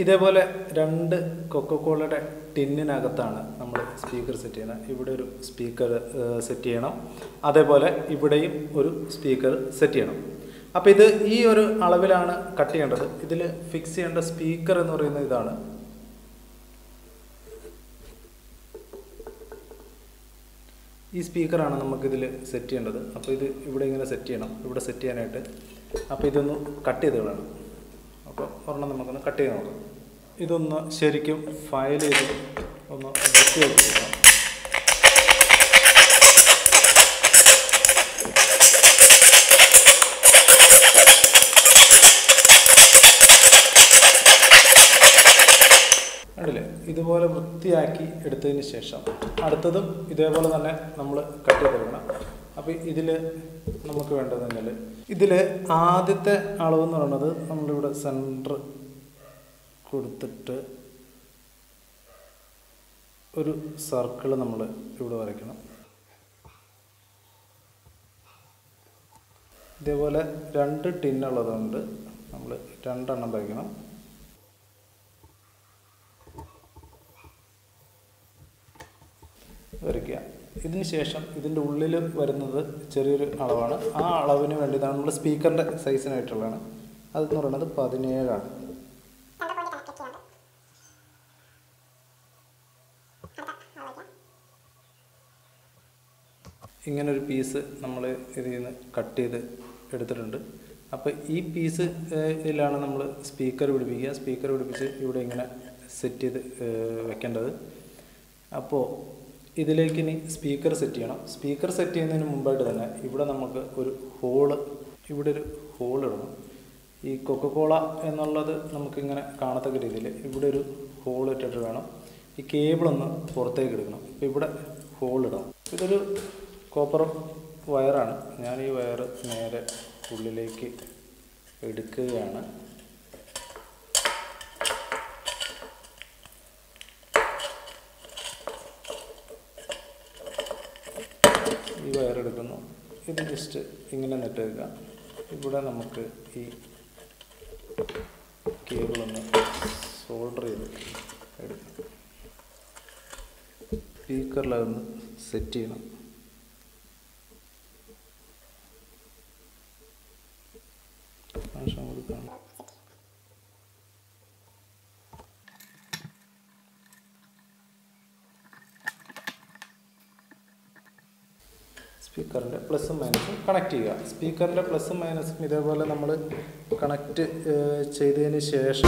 ഇതേപോലെ രണ്ട് കൊക്കക്കോളയുടെ ടിന്നിനകത്താണ് നമ്മൾ സ്പീക്കർ സെറ്റ് ചെയ്യുന്നത് ഇവിടെ ഒരു സ്പീക്കർ സെറ്റ് ചെയ്യണം അതേപോലെ ഇവിടെയും ഒരു സ്പീക്കർ സെറ്റ് ചെയ്യണം അപ്പോൾ ഇത് ഈ ഒരു അളവിലാണ് കട്ട് ചെയ്യേണ്ടത് ഇതിൽ ഫിക്സ് ചെയ്യേണ്ട സ്പീക്കർ എന്ന് പറയുന്നത് ഇതാണ് ഈ സ്പീക്കറാണ് നമുക്കിതിൽ സെറ്റ് ചെയ്യേണ്ടത് അപ്പോൾ ഇത് ഇവിടെ ഇങ്ങനെ സെറ്റ് ചെയ്യണം ഇവിടെ സെറ്റ് ചെയ്യാനായിട്ട് അപ്പോൾ ഇതൊന്ന് കട്ട് ചെയ്ത് കളയണം അപ്പോൾ ഒരെണ്ണം നമുക്കൊന്ന് കട്ട് ചെയ്ത് നോക്കാം ഇതൊന്ന് ശരിക്കും ഫയൽ ചെയ്ത് ഒന്ന് വൃത്തിയാക്കി കൊടുക്കാം കണ്ടില്ലേ ഇതുപോലെ വൃത്തിയാക്കി എടുത്തതിന് ശേഷം അടുത്തതും ഇതേപോലെ തന്നെ നമ്മൾ കട്ട് ചെയ്തെടുക്കണം അപ്പോൾ ഇതിൽ നമുക്ക് വേണ്ടത് കഴിഞ്ഞാൽ ഇതിൽ ആദ്യത്തെ അളവ് എന്ന് പറയുന്നത് നമ്മളിവിടെ സെൻറ്റർ കൊടുത്തിട്ട് ഒരു സർക്കിൾ നമ്മൾ ഇവിടെ വരയ്ക്കണം ഇതേപോലെ രണ്ട് ടിന്നുള്ളതുകൊണ്ട് നമ്മൾ രണ്ടെണ്ണം വരയ്ക്കണം വരയ്ക്കുക ഇതിന് ശേഷം ഇതിൻ്റെ ഉള്ളിൽ വരുന്നത് ചെറിയൊരു അളവാണ് ആ അളവിന് വേണ്ടിയിട്ടാണ് നമ്മൾ സ്പീക്കറിൻ്റെ സൈസിനായിട്ടുള്ളതാണ് അതെന്ന് പറയുന്നത് പതിനേഴാണ് ഇങ്ങനൊരു പീസ് നമ്മൾ ഇതിൽ നിന്ന് കട്ട് ചെയ്ത് എടുത്തിട്ടുണ്ട് അപ്പോൾ ഈ പീസ് ഇതിലാണ് നമ്മൾ സ്പീക്കർ പിടിപ്പിക്കുക സ്പീക്കർ പിടിപ്പിച്ച് ഇവിടെ ഇങ്ങനെ സെറ്റ് ചെയ്ത് ഏഹ്, വെക്കേണ്ടത് അപ്പോൾ ഇതിലേക്ക് ഇനി സ്പീക്കർ സെറ്റ് ചെയ്യണം സ്പീക്കർ സെറ്റ് ചെയ്യുന്നതിന് മുമ്പായിട്ട് തന്നെ ഇവിടെ നമുക്ക് ഒരു ഹോള് ഇവിടെ ഒരു ഹോൾ ഇടണം ഈ കൊക്കക്കോള എന്നുള്ളത് നമുക്കിങ്ങനെ കാണത്തക്ക രീതിയിൽ ഇവിടെ ഒരു ഹോൾ ഇട്ടിട്ട് വേണം ഈ കേബിളൊന്ന് പുറത്തേക്ക് എടുക്കണം അപ്പോൾ ഇവിടെ ഹോൾ ഇടണം ഇതൊരു കോപ്പർ വയറാണ് ഞാൻ ഈ വയർ നേരെ ഉള്ളിലേക്ക് എടുക്കുകയാണ് ഈ വയർ എടുക്കുന്നു ഇത് ജസ്റ്റ് ഇങ്ങനെ നെട്ടുക ഇവിടെ നമുക്ക് ഈ കേബിളൊന്ന് സോൾഡർ ചെയ്ത് എടുക്കണം സ്പീക്കറിൽ അതൊന്ന് സെറ്റ് ചെയ്യണം ആവശ്യം കൊടുക്കണം സ്പീക്കറിൻ്റെ പ്ലസും മൈനസും കണക്ട് ചെയ്യുക സ്പീക്കറിൻ്റെ പ്ലസും മൈനസും ഇതേപോലെ നമ്മൾ കണക്റ്റ് ചെയ്തതിന് ശേഷം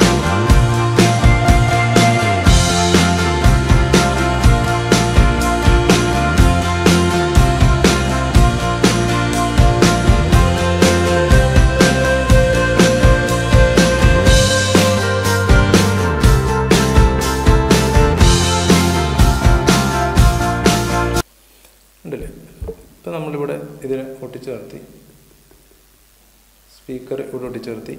ഉണ്ടല്ലേ ഇപ്പം നമ്മളിവിടെ ഇതിനെ ഒട്ടിച്ച് നിർത്തി സ്പീക്കർ ഇവിടെ ഒട്ടിച്ച് നിർത്തി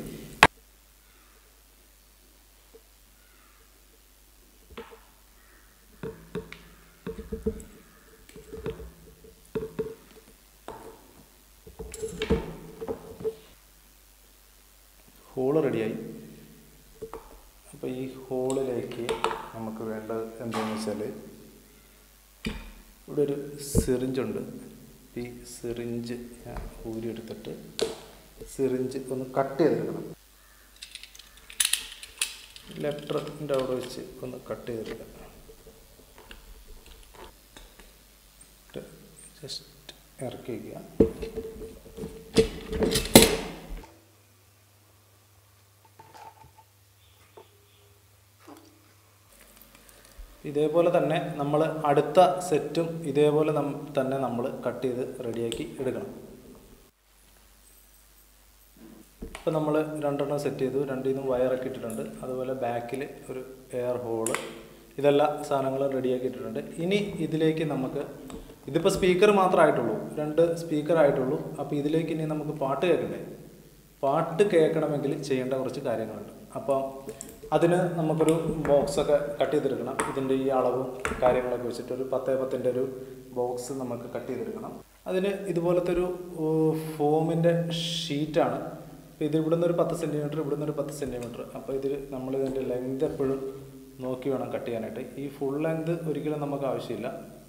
ഹോള് റെഡിയായി അപ്പോൾ ഈ ഹോളിലേക്ക് നമുക്ക് വേണ്ടത് എന്താണെന്ന് വെച്ചാൽ ഇവിടെ ഒരു സിറിഞ്ചുണ്ട് ഈ സിറിഞ്ച് ഞാൻ ഊരിയെടുത്തിട്ട് സിറിഞ്ച് ഒന്ന് കട്ട് ചെയ്തെടുക്കണം ലെറ്ററിൻ്റെ അവിടെ വെച്ച് ഒന്ന് കട്ട് ചെയ്തെടുക്കാം ജസ്റ്റ് ഇറക്കി വയ്ക്കുക ഇതേപോലെ തന്നെ നമ്മൾ അടുത്ത സെറ്റും ഇതേപോലെ നം തന്നെ നമ്മൾ കട്ട് ചെയ്ത് റെഡിയാക്കി എടുക്കണം ഇപ്പം നമ്മൾ രണ്ടെണ്ണം സെറ്റ് ചെയ്തു രണ്ടിൽ നിന്നും വയറൊക്കെ ഇട്ടിട്ടുണ്ട് അതുപോലെ ബാക്കിൽ ഒരു എയർ ഹോള് ഇതെല്ലാ സാധനങ്ങളും റെഡിയാക്കി ഇട്ടിട്ടുണ്ട് ഇനി ഇതിലേക്ക് നമുക്ക് ഇതിപ്പോൾ സ്പീക്കർ മാത്രമായിട്ടുള്ളൂ രണ്ട് സ്പീക്കർ ആയിട്ടുള്ളൂ അപ്പോൾ ഇതിലേക്ക് ഇനി നമുക്ക് പാട്ട് കേൾക്കണ്ടേ പാട്ട് കേൾക്കണമെങ്കിൽ ചെയ്യേണ്ട കുറച്ച് കാര്യങ്ങളുണ്ട് അപ്പം അതിന് നമുക്കൊരു ബോക്സൊക്കെ കട്ട് ചെയ്തെടുക്കണം ഇതിൻ്റെ ഈ അളവും കാര്യങ്ങളൊക്കെ വെച്ചിട്ട് ഒരു പത്തേ പത്തിൻ്റെ ഒരു ബോക്സ് നമുക്ക് കട്ട് ചെയ്തെടുക്കണം അതിന് ഇതുപോലത്തെ ഒരു ഫോമിൻ്റെ ഷീറ്റാണ് അപ്പോൾ ഇത് ഇവിടുന്ന് ഒരു പത്ത് സെൻറ്റിമീറ്റർ ഇവിടുന്ന് ഒരു പത്ത് സെൻറ്റിമീറ്റർ അപ്പോൾ ഇതിൽ നമ്മൾ ഇതിൻ്റെ ലെങ്ത് എപ്പോഴും നോക്കി വേണം കട്ട് ചെയ്യാനായിട്ട് ഈ ഫുൾ ലെങ്ത് ഒരിക്കലും നമുക്ക് ആവശ്യമില്ല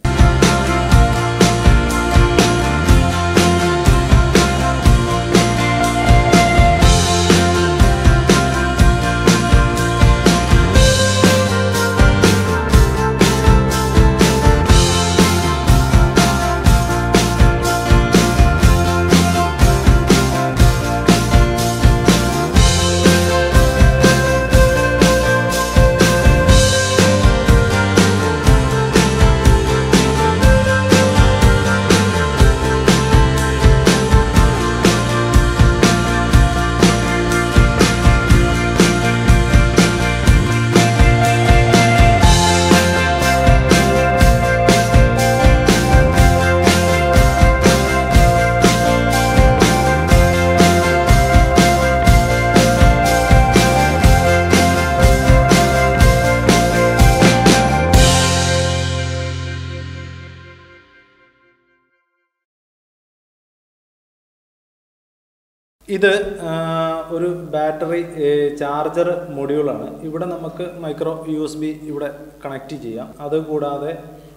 ഇത് ആ, ഒരു ബാറ്ററി ചാർജർ മൊഡ്യൂളാണ് ഇവിടെ നമുക്ക് മൈക്രോ യു എസ് ബി ഇവിടെ കണക്ട് ചെയ്യാം അതുകൂടാതെ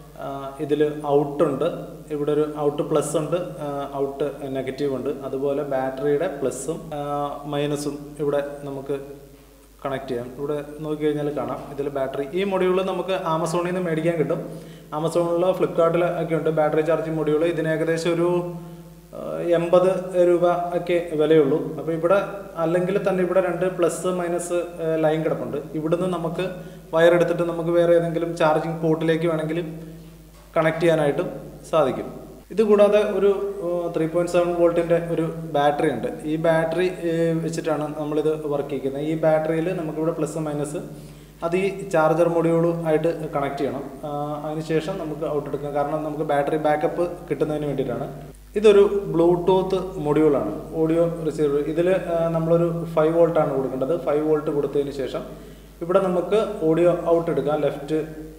ഇതിൽ ഔട്ടുണ്ട് ഇവിടെ ഒരു ഔട്ട് പ്ലസ് ഉണ്ട് ഔട്ട് നെഗറ്റീവ് ഉണ്ട് അതുപോലെ ബാറ്ററിയുടെ പ്ലസ്സും മൈനസും ഇവിടെ നമുക്ക് കണക്ട് ചെയ്യാം ഇവിടെ നോക്കിക്കഴിഞ്ഞാൽ കാണാം ഇതിൽ ബാറ്ററി ഈ മൊഡ്യൂൾ നമുക്ക് ആമസോണിൽ നിന്ന് മേടിക്കാൻ കിട്ടും ആമസോണിലോ ഫ്ലിപ്കാർട്ടിലോ ഒക്കെ ഉണ്ട് ബാറ്ററി ചാർജിങ് മൊഡ്യൂൾ ഇതിന് ഏകദേശം ഒരു ആഹ്, എൺപത് രൂപ ഒക്കെ വിലയുള്ളൂ അപ്പോൾ ഇവിടെ അല്ലെങ്കിൽ തന്നെ ഇവിടെ രണ്ട് പ്ലസ് മൈനസ് ലൈൻ കിടപ്പുണ്ട് ഇവിടുന്ന് നമുക്ക് വയർ എടുത്തിട്ട് നമുക്ക് വേറെ ഏതെങ്കിലും ചാർജിങ് പോർട്ടിലേക്ക് വേണമെങ്കിലും കണക്ട് ചെയ്യാനായിട്ടും സാധിക്കും ഇത് കൂടാതെ ഒരു ത്രീ പോയിന്റ് സെവൻ വോൾട്ടിന്റെ ഒരു ബാറ്ററി ഉണ്ട് ഈ ബാറ്ററി വെച്ചിട്ടാണ് നമ്മളിത് വർക്ക് ചെയ്യിക്കുന്നത് ഈ ബാറ്ററിയിൽ നമുക്കിവിടെ പ്ലസ് മൈനസ് അത് ഈ ചാർജർ മൊഡ്യൂൾ ആയിട്ട് കണക്ട് ചെയ്യണം ആ, അതിനുശേഷം നമുക്ക് ഔട്ട് എടുക്കാം കാരണം നമുക്ക് ബാറ്ററി ബാക്കപ്പ് കിട്ടുന്നതിന് വേണ്ടിയിട്ടാണ് ഇതൊരു ബ്ലൂടൂത്ത് മൊഡ്യൂളാണ് ഓഡിയോ റിസീവർ ഇതിൽ നമ്മളൊരു ഫൈവ് വോൾട്ടാണ് കൊടുക്കേണ്ടത് ഫൈവ് വോൾട്ട് കൊടുത്തതിന് ശേഷം ഇവിടെ നമുക്ക് ഓഡിയോ ഔട്ട് എടുക്കാം ലെഫ്റ്റ്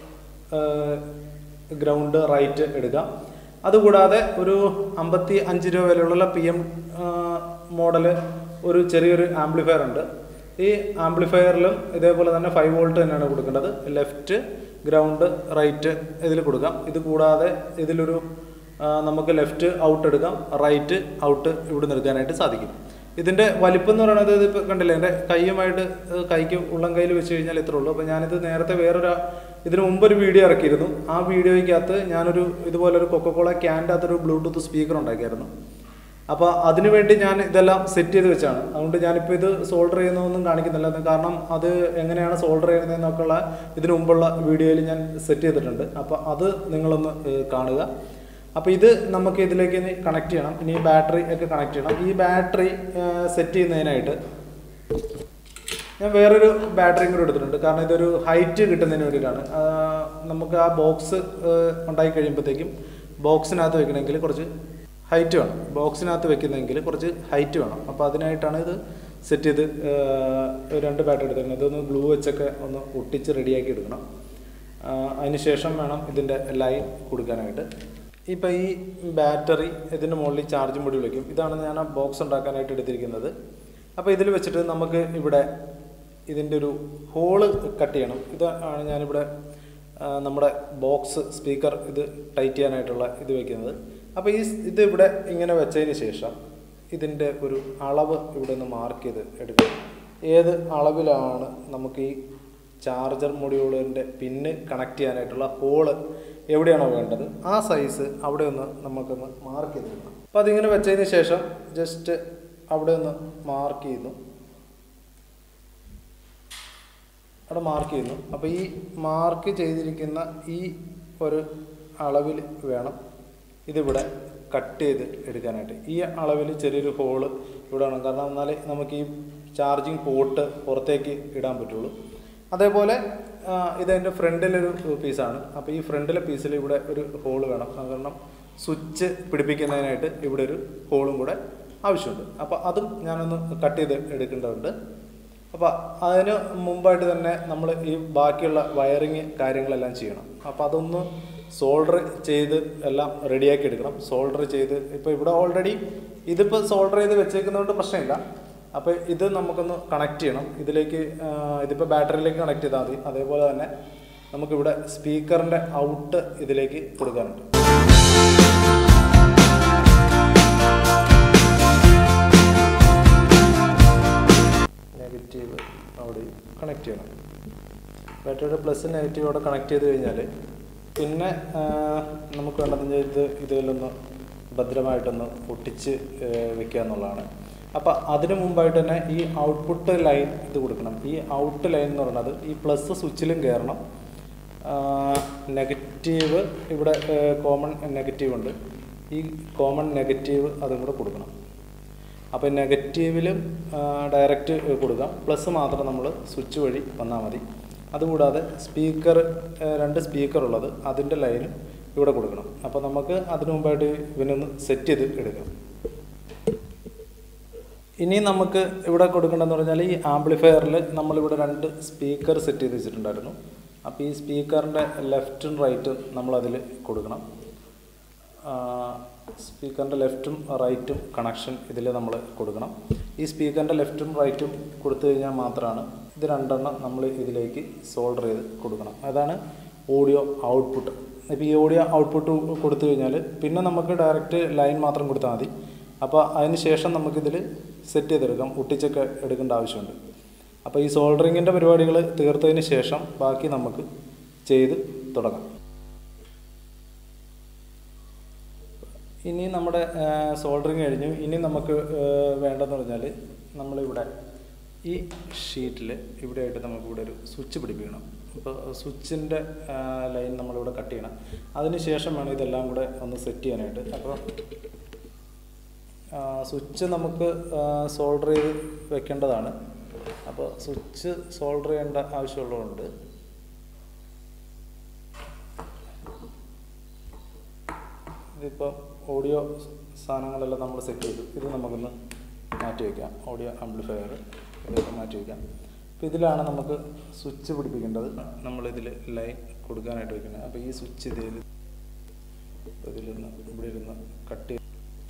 ഗ്രൗണ്ട് റൈറ്റ് എടുക്കാം അതുകൂടാതെ ഒരു അമ്പത്തി അഞ്ച് രൂപ വിലയുള്ള പി എം മോഡല് ഒരു ചെറിയൊരു ആംപ്ലിഫയർ ഉണ്ട് ഈ ആംപ്ലിഫയറിലും ഇതേപോലെ തന്നെ ഫൈവ് വോൾട്ട് തന്നെയാണ് കൊടുക്കേണ്ടത് ലെഫ്റ്റ് ഗ്രൗണ്ട് റൈറ്റ് ഇതിൽ കൊടുക്കാം ഇത് കൂടാതെ ഇതിലൊരു ആ, നമുക്ക് ലെഫ്റ്റ് ഔട്ട് എടുക്കാം റൈറ്റ് ഔട്ട് ഇവിടെ നിന്ന് എടുക്കാനായിട്ട് സാധിക്കും ഇതിൻ്റെ വലിപ്പം എന്ന് പറയുന്നത് ഇതിപ്പോൾ കണ്ടില്ലേ എൻ്റെ കൈയുമായിട്ട് ഏഹ്, കൈക്ക് ഉള്ളം കയ്യിൽ വെച്ച് കഴിഞ്ഞാൽ ഇത്രേ ഉള്ളൂ അപ്പോൾ ഞാനിത് നേരത്തെ വേറൊരു ഇതിനു മുമ്പ് ഒരു വീഡിയോ ഇറക്കിയിരുന്നു ആ വീഡിയോയ്ക്കകത്ത് ഞാനൊരു ഇതുപോലെ ഒരു കൊക്കക്കോള ക്യാൻ്റെ അകത്തൊരു ബ്ലൂടൂത്ത് സ്പീക്കർ ഉണ്ടാക്കിയായിരുന്നു അപ്പോൾ അതിനുവേണ്ടി ഞാൻ ഇതെല്ലാം സെറ്റ് ചെയ്ത് വെച്ചാണ് അതുകൊണ്ട് ഞാനിപ്പോൾ ഇത് സോൾഡർ ചെയ്യുന്നതൊന്നും കാണിക്കുന്നില്ല അത് കാരണം അത് എങ്ങനെയാണ് സോൾഡർ ചെയ്യുന്നതെന്നൊക്കെയുള്ള ഇതിനു മുമ്പുള്ള വീഡിയോയിൽ ഞാൻ സെറ്റ് ചെയ്തിട്ടുണ്ട് അപ്പോൾ അത് നിങ്ങളൊന്ന് ഏഹ്, കാണുക അപ്പോൾ ഇത് നമുക്ക് ഇതിലേക്ക് ഇനി കണക്ട് ചെയ്യണം ഇനി ഈ ബാറ്ററി ഒക്കെ കണക്ട് ചെയ്യണം ഈ ബാറ്ററി സെറ്റ് ചെയ്യുന്നതിനായിട്ട് ഞാൻ വേറൊരു ബാറ്ററിയും കൂടെ എടുത്തിട്ടുണ്ട് കാരണം ഇതൊരു ഹൈറ്റ് കിട്ടുന്നതിന് വേണ്ടിയിട്ടാണ് ആ, നമുക്ക് ആ ബോക്സ് ഉണ്ടായി കഴിയുമ്പോഴത്തേക്കും ബോക്സിനകത്ത് വെക്കണമെങ്കിൽ കുറച്ച് ഹൈറ്റ് വേണം ബോക്സിനകത്ത് വെക്കുന്നെങ്കിൽ കുറച്ച് ഹൈറ്റ് വേണം അപ്പോൾ അതിനായിട്ടാണ് ഇത് സെറ്റ് ചെയ്ത് ആ, രണ്ട് ബാറ്ററി എടുത്തിരിക്കുന്നത് ഇതൊന്ന് ഗ്ലൂ വെച്ചൊക്കെ ഒന്ന് ഒട്ടിച്ച് റെഡിയാക്കി എടുക്കണം ആ, അതിനുശേഷം വേണം ഇതിൻ്റെ ലൈൻ കൊടുക്കാനായിട്ട് ഇപ്പം ഈ ബാറ്ററി ഇതിൻ്റെ മുകളിൽ ചാർജ് മൊഡ്യൂൾ വയ്ക്കും ഇതാണ് ഞാൻ ആ ബോക്സ് ഉണ്ടാക്കാനായിട്ട് എടുത്തിരിക്കുന്നത് അപ്പോൾ ഇതിൽ വെച്ചിട്ട് നമുക്ക് ഇവിടെ ഇതിൻ്റെ ഒരു ഹോള് കട്ട് ചെയ്യണം ഇതാണ് ഞാനിവിടെ ആ, നമ്മുടെ ബോക്സ് സ്പീക്കർ ഇത് ടൈറ്റ് ചെയ്യാനായിട്ടുള്ള ഇത് വെക്കുന്നത് അപ്പോൾ ഈ സ് ഇത് ഇവിടെ ഇങ്ങനെ വെച്ചതിന് ശേഷം ഇതിൻ്റെ ഒരു അളവ് ഇവിടെ നിന്ന് മാർക്ക് ചെയ്ത് എടുക്കണം ഏത് അളവിലാണ് നമുക്ക് ഈ ചാർജർ മൊഡ്യൂളിൻ്റെ പിന്ന് കണക്ട് ചെയ്യാനായിട്ടുള്ള ഹോള് എവിടെയാണോ വേണ്ടത് ആ സൈസ് അവിടെ ഒന്ന് നമുക്കൊന്ന് മാർക്ക് ചെയ്ത് വെക്കണം അപ്പോൾ അതിങ്ങനെ വെച്ചതിന് ശേഷം ജസ്റ്റ് അവിടെ ഒന്ന് മാർക്ക് ചെയ്യുന്നു അവിടെ മാർക്ക് ചെയ്യുന്നു അപ്പോൾ ഈ മാർക്ക് ചെയ്തിരിക്കുന്ന ഈ ഒരു അളവിൽ വേണം ഇതിവിടെ കട്ട് ചെയ്ത് എടുക്കാനായിട്ട് ഈ അളവിൽ ചെറിയൊരു ഹോള് ഇവിടെ വേണം കാരണം എന്നാലേ നമുക്ക് ഈ ചാർജിങ് പോർട്ട് പുറത്തേക്ക് ഇടാൻ പറ്റുള്ളൂ അതേപോലെ ആ, ഇതെൻ്റെ ഫ്രണ്ടിലൊരു പീസാണ് അപ്പോൾ ഈ ഫ്രണ്ടിലെ പീസിൽ ഇവിടെ ഒരു ഹോള് വേണം കാരണം സ്വിച്ച് പിടിപ്പിക്കുന്നതിനായിട്ട് ഇവിടെ ഒരു ഹോളും കൂടെ ആവശ്യമുണ്ട് അപ്പോൾ അതും ഞാനൊന്ന് കട്ട് ചെയ്ത് എടുക്കേണ്ടതുണ്ട് അപ്പോൾ അതിന് മുമ്പായിട്ട് തന്നെ നമ്മൾ ഈ ബാക്കിയുള്ള വയറിങ് കാര്യങ്ങളെല്ലാം ചെയ്യണം അപ്പോൾ അതൊന്ന് സോൾഡർ ചെയ്ത് എല്ലാം റെഡിയാക്കി എടുക്കണം സോൾഡർ ചെയ്ത് ഇപ്പോൾ ഇവിടെ ഓൾറെഡി ഇതിപ്പോൾ സോൾഡർ ചെയ്ത് വെച്ചേക്കുന്നതുകൊണ്ട് പ്രശ്നമില്ല അപ്പോൾ ഇത് നമുക്കൊന്ന് കണക്ട് ചെയ്യണം ഇതിലേക്ക് ആ, ഇതിപ്പോൾ ബാറ്ററിയിലേക്ക് കണക്ട് ചെയ്താൽ മതി അതേപോലെ തന്നെ നമുക്കിവിടെ സ്പീക്കറിൻ്റെ ഔട്ട് ഇതിലേക്ക് കൊടുക്കാനുണ്ട് നെഗറ്റീവ് അവിടെ കണക്ട് ചെയ്യണം ബാറ്ററിയുടെ പ്ലസ് നെഗറ്റീവ് അവിടെ കണക്ട് ചെയ്ത് കഴിഞ്ഞാൽ പിന്നെ ആ, നമുക്ക് വേണ്ടതെന്ന് ഇത് ഇതിലൊന്ന് ഭദ്രമായിട്ടൊന്ന് ഒട്ടിച്ച് ആ, വെക്കുക എന്നുള്ളതാണ് അപ്പോൾ അതിന് മുമ്പായിട്ട് തന്നെ ഈ ഔട്ട്പുട്ട് ലൈൻ ഇത് കൊടുക്കണം ഈ ഔട്ട് ലൈൻ എന്ന് പറയുന്നത് ഈ പ്ലസ് സ്വിച്ചിലും കയറണം നെഗറ്റീവ് ഇവിടെ കോമൺ നെഗറ്റീവ് ഉണ്ട് ഈ കോമൺ നെഗറ്റീവ് അതും കൂടെ കൊടുക്കണം അപ്പോൾ നെഗറ്റീവിലും ഡയറക്റ്റ് കൊടുക്കാം പ്ലസ് മാത്രം നമ്മൾ സ്വിച്ച് വഴി വന്നാൽ മതി അതുകൂടാതെ സ്പീക്കർ രണ്ട് സ്പീക്കർ ഉള്ളത് അതിൻ്റെ ലൈനും ഇവിടെ കൊടുക്കണം അപ്പോൾ നമുക്ക് അതിനു മുമ്പായിട്ട് ഇവനൊന്ന് സെറ്റ് ചെയ്ത് എടുക്കാം ഇനി നമുക്ക് ഇവിടെ കൊടുക്കേണ്ടതെന്ന് പറഞ്ഞാൽ ഈ ആംപ്ലിഫയറിൽ നമ്മളിവിടെ രണ്ട് സ്പീക്കർ സെറ്റ് ചെയ്ത് വെച്ചിട്ടുണ്ടായിരുന്നു അപ്പോൾ ഈ സ്പീക്കറിൻ്റെ ലെഫ്റ്റും റൈറ്റും നമ്മളതിൽ കൊടുക്കണം സ്പീക്കറിൻ്റെ ലെഫ്റ്റും റൈറ്റും കണക്ഷൻ ഇതിൽ നമ്മൾ കൊടുക്കണം ഈ സ്പീക്കറിൻ്റെ ലെഫ്റ്റും റൈറ്റും കൊടുത്തു കഴിഞ്ഞാൽ മാത്രമാണ് ഇത് രണ്ടെണ്ണം നമ്മൾ ഇതിലേക്ക് സോൾഡർ ചെയ്ത് കൊടുക്കണം അതാണ് ഓഡിയോ ഔട്ട്പുട്ട് ഇപ്പോൾ ഈ ഓഡിയോ ഔട്ട്പുട്ട് കൊടുത്തു കഴിഞ്ഞാൽ പിന്നെ നമുക്ക് ഡയറക്റ്റ് ലൈൻ മാത്രം കൊടുത്താൽ മതി അപ്പോൾ അതിന് ശേഷം നമുക്കിതിൽ സെറ്റ് ചെയ്തെടുക്കാം ഒട്ടിച്ചൊക്കെ എടുക്കേണ്ട ആവശ്യമുണ്ട് അപ്പോൾ ഈ സോൾഡറിങ്ങിൻ്റെ പരിപാടികൾ തീർത്തതിന് ശേഷം ബാക്കി നമുക്ക് ചെയ്ത് തുടങ്ങാം ഇനി നമ്മുടെ സോൾഡറിങ് കഴിഞ്ഞു ഇനി നമുക്ക് വേണ്ടതെന്ന് പറഞ്ഞാൽ നമ്മളിവിടെ ഈ ഷീറ്റിൽ ഇവിടെയായിട്ട് നമുക്കിവിടെ ഒരു സ്വിച്ച് പിടിപ്പിക്കണം അപ്പോൾ സ്വിച്ചിൻ്റെ ലൈൻ നമ്മളിവിടെ കട്ട് ചെയ്യണം അതിന് ശേഷം വേണം ഇതെല്ലാം കൂടെ ഒന്ന് സെറ്റ് ചെയ്യാനായിട്ട് അപ്പോൾ സ്വിച്ച് നമുക്ക് സോൾഡർ ചെയ്ത് വെക്കേണ്ടതാണ് അപ്പോൾ സ്വിച്ച് സോൾഡർ ചെയ്യേണ്ട ആവശ്യമുള്ളതുകൊണ്ട് ഇതിപ്പോൾ ഓഡിയോ സാധനങ്ങളെല്ലാം നമ്മൾ സെറ്റ് ചെയ്തു ഇത് നമുക്കൊന്ന് മാറ്റി വയ്ക്കാം ഓഡിയോ ആംപ്ലിഫയർ ഇതൊക്കെ മാറ്റി വയ്ക്കാം അപ്പോൾ ഇതിലാണ് നമുക്ക് സ്വിച്ച് പിടിപ്പിക്കേണ്ടത് നമ്മളിതിൽ ലൈൻ കൊടുക്കാനായിട്ട് വയ്ക്കുന്നത് അപ്പോൾ ഈ സ്വിച്ച് ഇതിൽ ഇതിലിരുന്ന് ഇവിടെ ഇരുന്ന് കട്ട് ചെയ്ത്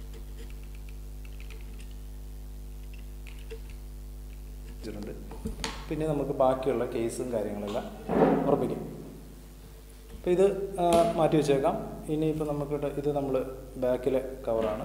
വെച്ചിട്ടുണ്ട് പിന്നെ നമുക്ക് ബാക്കിയുള്ള കേസും കാര്യങ്ങളെല്ലാം ഉറപ്പിക്കാം അപ്പോൾ ഇത് ആ, മാറ്റി വെച്ചേക്കാം ഇനിയിപ്പോൾ നമുക്ക് ഇത് നമ്മൾ ബാക്കിലെ കവറാണ്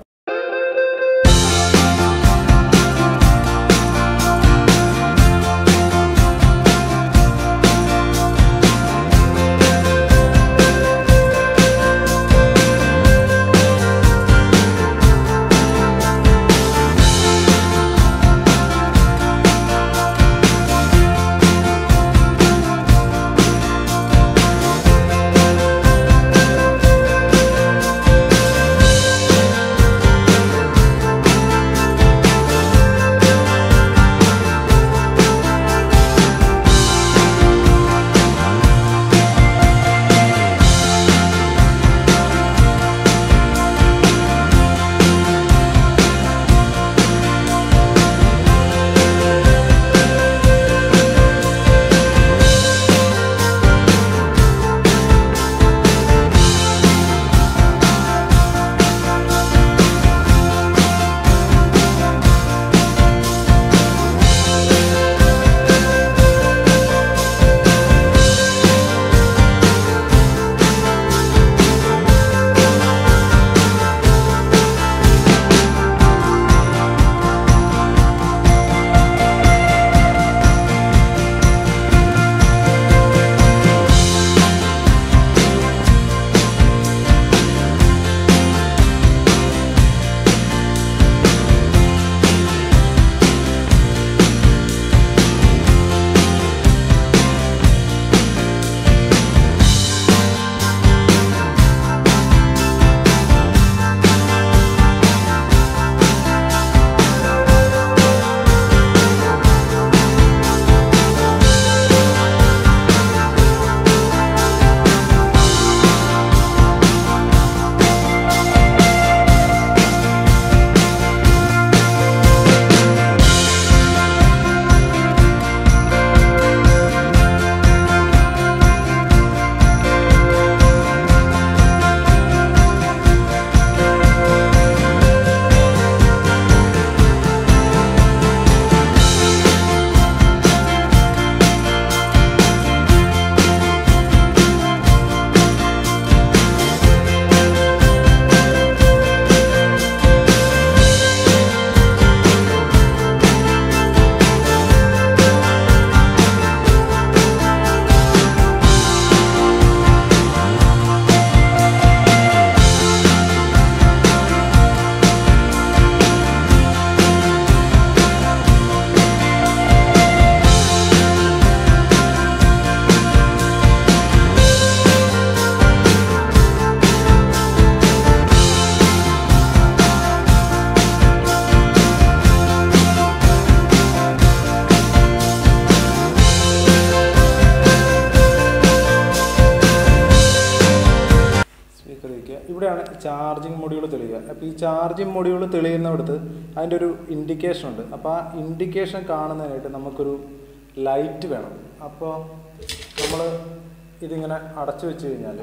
ഇവിടെയാണ് ചാർജിങ് മൊഡ്യൂൾ തെളിയുക അപ്പോൾ ഈ ചാർജിങ് മൊഡ്യൂൾ തെളിയുന്നിടത്ത് അതിൻ്റെ ഒരു ഇൻഡിക്കേഷൻ ഉണ്ട് അപ്പോൾ ആ ഇൻഡിക്കേഷൻ കാണുന്നതിനായിട്ട് നമുക്കൊരു ലൈറ്റ് വേണം അപ്പോൾ നമ്മൾ ഇതിങ്ങനെ അടച്ചു വെച്ച് കഴിഞ്ഞാൽ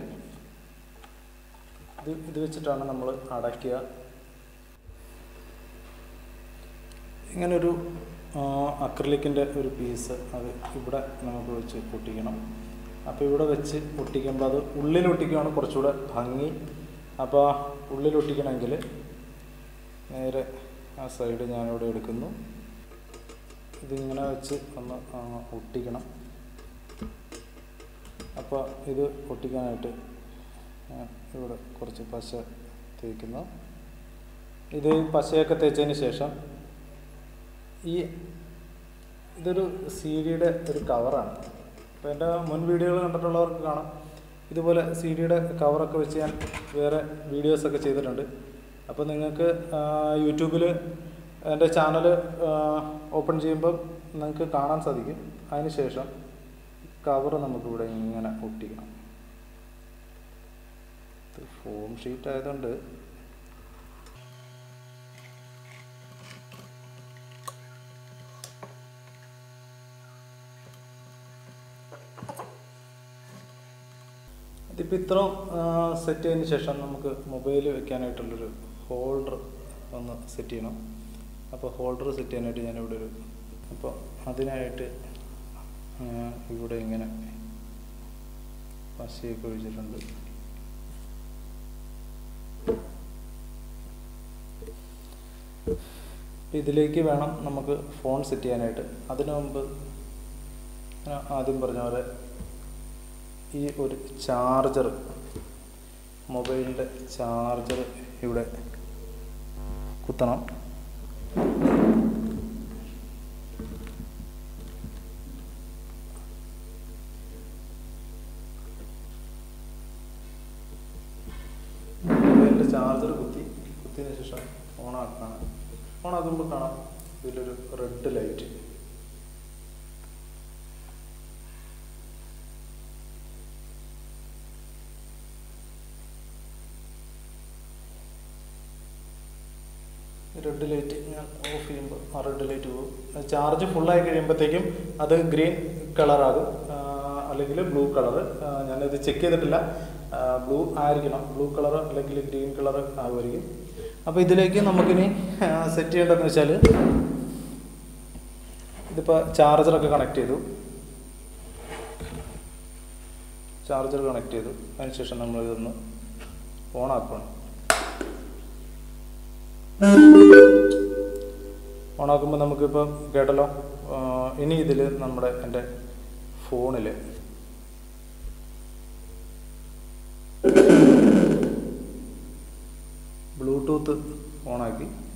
ഇത് ഇത് വെച്ചിട്ടാണ് നമ്മൾ അടയ്ക്കുക ഇങ്ങനൊരു അക്രലിക്കിൻ്റെ ഒരു പീസ് അത് ഇവിടെ നമുക്ക് വെച്ച് പൊട്ടിക്കണം അപ്പോൾ ഇവിടെ വെച്ച് ഒട്ടിക്കുമ്പോൾ അത് ഉള്ളിൽ ഒട്ടിക്കുകയാണ് കുറച്ചുകൂടെ ഭംഗി അപ്പോൾ ഉള്ളിൽ ഒട്ടിക്കണമെങ്കിൽ നേരെ ആ സൈഡ് ഞാനിവിടെ എടുക്കുന്നു ഇതിങ്ങനെ വെച്ച് ഒന്ന് ആ, ഒട്ടിക്കണം അപ്പോൾ ഇത് ഒട്ടിക്കാനായിട്ട് ഞാൻ ഇവിടെ കുറച്ച് പശ തേക്കുന്നു ഇത് പശയൊക്കെ തേച്ചതിന് ശേഷം ഈ ഇതൊരു സി ഡിയുടെ ഒരു കവറാണ് അപ്പോൾ എൻ്റെ മുൻ വീഡിയോകൾ കണ്ടിട്ടുള്ളവർക്ക് കാണാം ഇതുപോലെ സി ഡിയുടെ കവറൊക്കെ വെച്ച് ഞാൻ വേറെ വീഡിയോസൊക്കെ ചെയ്തിട്ടുണ്ട് അപ്പോൾ നിങ്ങൾക്ക് യൂട്യൂബിൽ എൻ്റെ ചാനൽ ഓപ്പൺ ചെയ്യുമ്പം നിങ്ങൾക്ക് കാണാൻ സാധിക്കും അതിന് ശേഷം കവർ നമുക്കിവിടെ ഇങ്ങനെ ഒട്ടിക്കണം ഇത് ഫോം ഷീറ്റ് ആയതുകൊണ്ട് ഇതിപ്പോൾ ഇത്രയും സെറ്റ് ചെയ്തതിന് ശേഷം നമുക്ക് മൊബൈൽ വെക്കാനായിട്ടുള്ളൊരു ഹോൾഡർ ഒന്ന് സെറ്റ് ചെയ്യണം അപ്പോൾ ഹോൾഡർ സെറ്റ് ചെയ്യാനായിട്ട് ഞാനിവിടെ ഒരു അപ്പോൾ അതിനായിട്ട് ആ, ഇവിടെ ഇങ്ങനെ പശയൊക്കെ ഒഴിച്ചിട്ടുണ്ട് ഇതിലേക്ക് വേണം നമുക്ക് ഫോൺ സെറ്റ് ചെയ്യാനായിട്ട് അതിനു മുമ്പ് ഞാൻ ആദ്യം പറഞ്ഞ പോലെ ഈ ഒരു ചാർജർ മൊബൈലിൻ്റെ ചാർജർ ഇവിടെ കുത്തണം മൊബൈലിൻ്റെ ചാർജർ കുത്തി കുത്തിയതിന് ശേഷം ഓണാക്കണം ഓണാക്കുമ്പോൾ കാണാം ഇതിലൊരു റെഡ് ലൈറ്റ് റെഡ് ലൈറ്റ് ഞാൻ ഓഫ് ചെയ്യുമ്പോൾ ആ റെഡ് ലൈറ്റ് പോകും ചാർജ് ഫുള്ളായി കഴിയുമ്പോഴത്തേക്കും അത് ഗ്രീൻ കളറാകും അല്ലെങ്കിൽ ബ്ലൂ കളർ ഞാനിത് ചെക്ക് ചെയ്തിട്ടില്ല ബ്ലൂ ആയിരിക്കണം ബ്ലൂ കളർ അല്ലെങ്കിൽ ഗ്രീൻ കളർ ആകുമായിരിക്കും അപ്പോൾ ഇതിലേക്ക് നമുക്കിനി സെറ്റ് ചെയ്യേണ്ടതെന്ന് വെച്ചാൽ ഇതിപ്പോൾ ചാർജറൊക്കെ കണക്ട് ചെയ്തു ചാർജർ കണക്ട് ചെയ്തു അതിനുശേഷം നമ്മൾ ഇതൊന്ന് ഓണാക്കണം ഓണാക്കുമ്പോൾ നമുക്കിപ്പോൾ കേട്ടല്ലോ ആ, ഇനി ഇതിൽ നമ്മുടെ എൻ്റെ ഫോണിൽ ബ്ലൂടൂത്ത് ഓണാക്കി